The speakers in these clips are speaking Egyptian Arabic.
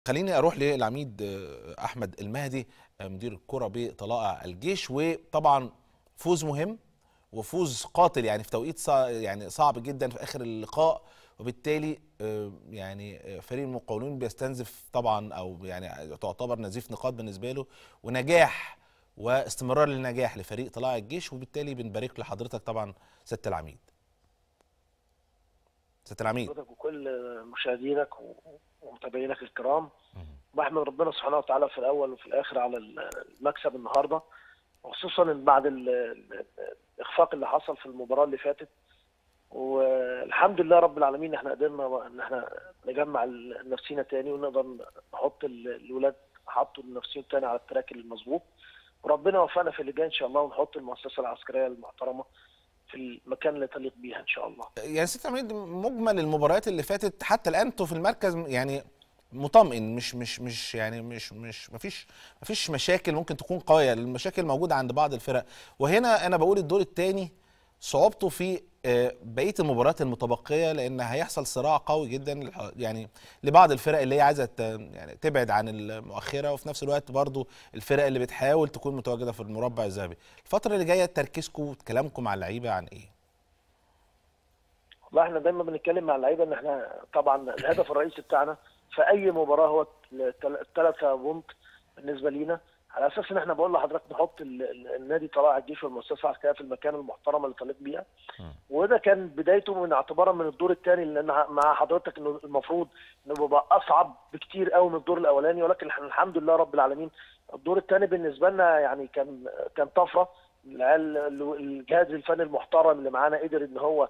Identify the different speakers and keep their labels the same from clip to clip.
Speaker 1: خليني اروح للعميد احمد المهدي مدير الكره بطلائع الجيش وطبعا فوز مهم وفوز قاتل يعني في توقيت صع يعني صعب جدا في اخر اللقاء وبالتالي يعني فريق المقاولون بيستنزف طبعا او يعني تعتبر نزيف نقاط بالنسبه له ونجاح واستمرار للنجاح لفريق طلائع الجيش وبالتالي بنبارك لحضرتك طبعا سياده العميد سياده العميد
Speaker 2: وكل مشاهدينك ومتابعينك الكرام بحمد ربنا سبحانه وتعالى في الاول وفي الاخر على المكسب النهارده وخصوصا بعد الاخفاق اللي حصل في المباراه اللي فاتت والحمد لله رب العالمين احنا قدرنا ان احنا نجمع نفسينا تاني ونقدر نحط الولاد حطوا نفسهم تاني على التراك المظبوط وربنا وفقنا في اللي جاي ان شاء الله ونحط المؤسسه العسكريه المحترمه في المكان اللي تليق بيها ان شاء الله.
Speaker 1: يعني ست عميد مجمل المباريات اللي فاتت حتى الان انتوا في المركز يعني مطمئن مش مش مش يعني مش مش مفيش مفيش مشاكل ممكن تكون قويه المشاكل موجوده عند بعض الفرق وهنا انا بقول الدور الثاني صعوبته في بقيه المباريات المتبقيه لان هيحصل صراع قوي جدا يعني لبعض الفرق اللي هي عايزه يعني تبعد عن المؤخره وفي نفس الوقت برضو الفرق اللي بتحاول تكون متواجده في المربع الذهبي الفتره اللي جايه تركيزكم وكلامكم مع اللعيبه عن ايه
Speaker 2: والله احنا دايما بنتكلم مع اللعيبه ان احنا طبعا الهدف الرئيسي بتاعنا في اي مباراه هو الثلاثه بونت بالنسبه لينا على اساس ان احنا بقول لحضرتك نحط النادي طلائع الجيش والمؤسسه العسكريه في المكان المحترم اللي تليق بيها وده كان بدايته من اعتبارا من الدور الثاني لان مع حضرتك انه المفروض انه بيبقى اصعب بكتير قوي من الدور الاولاني ولكن الحمد لله رب العالمين الدور الثاني بالنسبه لنا يعني كان كان طفره العيال الجهاز الفني المحترم اللي معانا قدر ان هو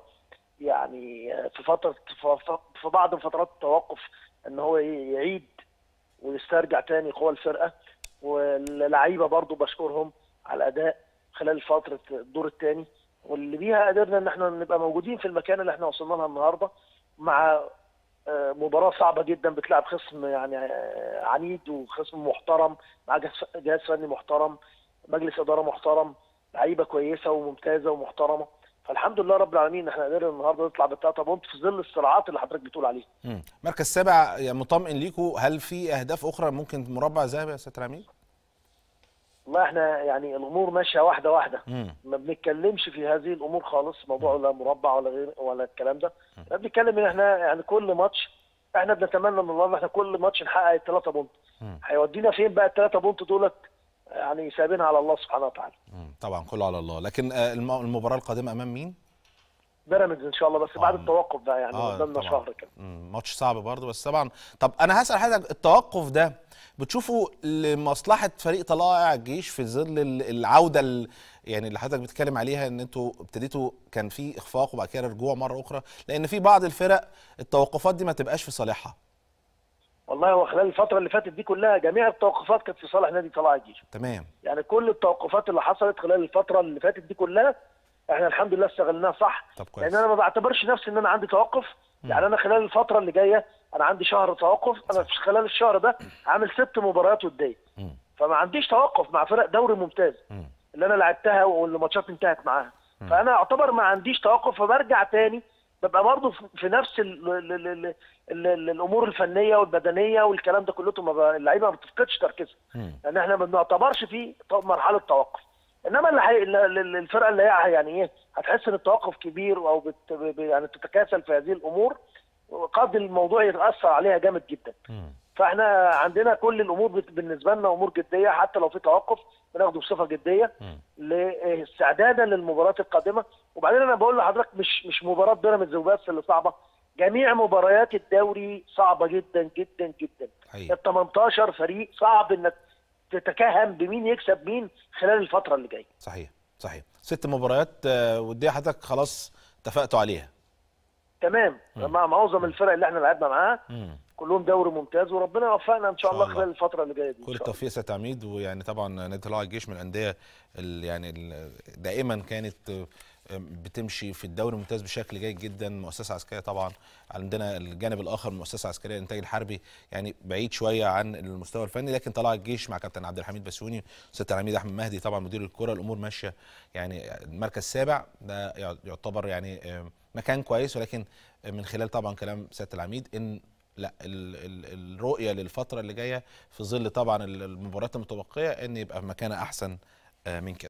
Speaker 2: يعني في فتره في بعض فترات التوقف ان هو يعيد ويسترجع تاني قوى الفرقه واللعيبه برضو بشكرهم على الاداء خلال فتره الدور الثاني واللي بيها قدرنا ان احنا نبقى موجودين في المكان اللي احنا وصلنا لها النهارده مع مباراه صعبه جدا بتلعب خصم يعني عنيد وخصم محترم مع جهاز فني محترم مجلس اداره محترم لعيبه كويسه وممتازه ومحترمه فالحمد لله رب العالمين احنا قدرنا النهارده نطلع بالثلاثه بونت في ظل الصراعات اللي حضرتك بتقول عليها.
Speaker 1: مركز سابع يعني مطمئن ليكم هل في اهداف اخرى ممكن مربع ذهبي يا استاذ العميد؟
Speaker 2: والله احنا يعني الامور ماشيه واحده واحده مم. ما بنتكلمش في هذه الامور خالص موضوع لا مربع ولا غير ولا الكلام ده احنا بنتكلم ان احنا يعني كل ماتش احنا بنتمنى من الله ان احنا كل ماتش نحقق الثلاثه بونت هيودينا فين بقى الثلاثه بونت دولت يعني سايبينها على الله سبحانه وتعالى
Speaker 1: طبعا كله على الله لكن المباراه القادمه امام مين
Speaker 2: بيراميدز ان شاء الله بس بعد التوقف ده يعني قدامنا آه شهر كده
Speaker 1: ماتش صعب برضه بس طبعا طب انا هسال حضرتك التوقف ده بتشوفوا لمصلحه فريق طلائع الجيش في ظل العوده يعني اللي حضرتك بتتكلم عليها ان انتوا ابتديتوا كان في اخفاق وبعد كده رجوع مره اخرى لان في بعض الفرق التوقفات دي ما تبقاش في صالحها
Speaker 2: والله هو خلال الفترة اللي فاتت دي كلها جميع التوقفات كانت في صالح نادي طلائع الجيش.
Speaker 1: تمام.
Speaker 2: يعني كل التوقفات اللي حصلت خلال الفترة اللي فاتت دي كلها احنا الحمد لله استغلناها صح.
Speaker 1: طب كويس.
Speaker 2: لان انا ما بعتبرش نفسي ان انا عندي توقف، م. يعني انا خلال الفترة اللي جاية انا عندي شهر توقف، انا في خلال الشهر ده عامل ست مباريات ودية. فما عنديش توقف مع فرق دوري ممتاز. م. اللي انا لعبتها والماتشات انتهت معاها. م. فانا اعتبر ما عنديش توقف فبرجع تاني ببقى برضه في نفس ال ال ال ال ال الامور الفنيه والبدنيه والكلام ده كله اللعيبه ما بتفقدش تركيزها لان احنا ما بنعتبرش في مرحله توقف انما اللي حي... الفرقه اللي هي يعني ايه هتحس ان التوقف كبير او بت... يعني تتكاسل في هذه الامور قد الموضوع يتاثر عليها جامد جدا فاحنا عندنا كل الامور بالنسبه لنا امور جديه حتى لو في توقف بناخده بصفه جديه استعدادا للمباريات القادمه وبعدين انا بقول لحضرتك مش مش مباراه بيراميدز وبس اللي صعبه جميع مباريات الدوري صعبه جدا جدا جدا ال 18 فريق صعب انك تتكهن بمين يكسب مين خلال الفتره اللي جايه
Speaker 1: صحيح صحيح ست مباريات وديه حضرتك خلاص اتفقتوا عليها
Speaker 2: تمام مع معظم الفرق اللي احنا لعبنا معاها كلهم دوري ممتاز وربنا يوفقنا ان شاء الله خلال الفتره اللي جايه دي
Speaker 1: كل التوفيق يا سياده عميد ويعني طبعا نادي طلائع الجيش من الانديه يعني دائما كانت بتمشي في الدوري الممتاز بشكل جيد جدا مؤسسه عسكريه طبعا عندنا الجانب الاخر من المؤسسه العسكريه الانتاج الحربي يعني بعيد شويه عن المستوى الفني لكن طلع الجيش مع كابتن عبد الحميد بسيوني وسياده العميد احمد مهدي طبعا مدير الكره الامور ماشيه يعني المركز السابع ده يعتبر يعني مكان كويس ولكن من خلال طبعا كلام سياده العميد ان لا ال ال الرؤيه للفتره اللي جايه في ظل طبعا ال- المباريات المتبقيه ان يبقى في مكانه احسن آه، من كده